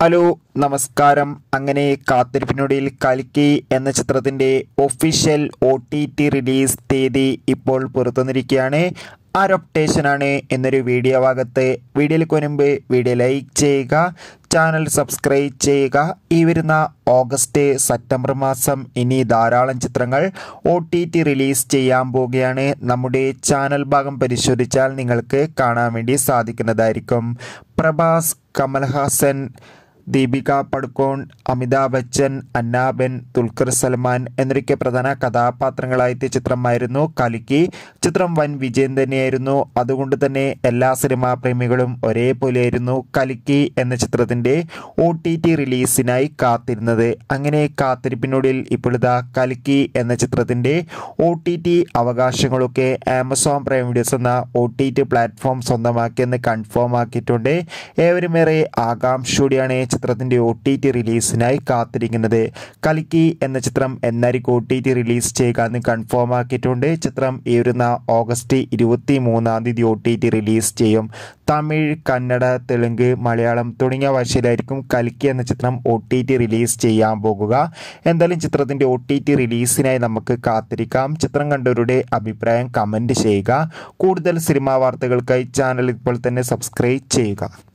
hello നമസ്കാരം അങ്ങനെ കാത്തിരിപ്പിനൊടിയിൽ കൽക്കി എന്ന ചിത്രത്തിൻ്റെ official O T T release തീയതി ഇപ്പോൾ പുറത്തുവന്നിരിക്കുകയാണ് ആരൊപ്റ്റേഷനാണ് എന്നൊരു വീഡിയോ ഭാഗത്ത് വീഡിയോയിലേക്ക് മുൻപ് വീഡിയോ ലൈക്ക് ചെയ്യുക ചാനൽ സബ്സ്ക്രൈബ് ചെയ്യുക ഈ വരുന്ന ഓഗസ്റ്റ് സെപ്റ്റംബർ മാസം ഇനി ധാരാളം ചിത്രങ്ങൾ ഒ ടി ടി റിലീസ് ചെയ്യാൻ പോവുകയാണ് നമ്മുടെ ചാനൽ ഭാഗം പരിശോധിച്ചാൽ നിങ്ങൾക്ക് കാണാൻ വേണ്ടി സാധിക്കുന്നതായിരിക്കും പ്രഭാസ് കമൽഹാസൻ ദീപിക പടുക്കോൺ അമിതാഭ് ബച്ചൻ അന്നാബെൻ ദുൽഖർ സൽമാൻ എന്നൊക്കെ പ്രധാന കഥാപാത്രങ്ങളായെത്തിയ ചിത്രമായിരുന്നു കലിക്ക് ചിത്രം വൻ വിജയം തന്നെയായിരുന്നു അതുകൊണ്ട് തന്നെ എല്ലാ സിനിമാ പ്രേമികളും ഒരേപോലെയായിരുന്നു കലിക്ക് എന്ന ചിത്രത്തിൻ്റെ ഒ ടി ടി റിലീസിനായി കാത്തിരുന്നത് അങ്ങനെ കാത്തിരിപ്പിനൊടിയിൽ ഇപ്പോഴിതാ കലിക്ക് എന്ന ചിത്രത്തിൻ്റെ ഒ ടി ടി അവകാശങ്ങളൊക്കെ ആമസോൺ പ്രൈം വീഡിയോസ് എന്ന ഒ ടി ടി പ്ലാറ്റ്ഫോം സ്വന്തമാക്കിയെന്ന് കൺഫേം ആക്കിയിട്ടുണ്ട് ഏവരുമേറെ ആകാംക്ഷയോടെയാണ് ചിത്രത്തിൻ്റെ ഒ ടി ടി റിലീസിനായി കാത്തിരിക്കുന്നത് കലിക്കി എന്ന ചിത്രം എന്നായിരിക്കും ഒ ടി ടി റിലീസ് ചെയ്യുക എന്ന് കൺഫേം ആക്കിയിട്ടുണ്ട് ചിത്രം ഈ വരുന്ന ഓഗസ്റ്റ് ഇരുപത്തി മൂന്നാം തീയതി ഒ ടി ടി റിലീസ് ചെയ്യും തമിഴ് കന്നഡ തെലുങ്ക് മലയാളം തുടങ്ങിയ ഭാഷയിലായിരിക്കും കലിക്കി എന്ന ചിത്രം ഒ ടി ടി റിലീസ് ചെയ്യാൻ പോകുക എന്തായാലും ചിത്രത്തിൻ്റെ ഒ ടി ടി റിലീസിനായി നമുക്ക് കാത്തിരിക്കാം ചിത്രം കണ്ടവരുടെ അഭിപ്രായം കമൻറ്റ് ചെയ്യുക കൂടുതൽ സിനിമാ വാർത്തകൾക്കായി ചാനൽ ഇപ്പോൾ തന്നെ സബ്സ്ക്രൈബ് ചെയ്യുക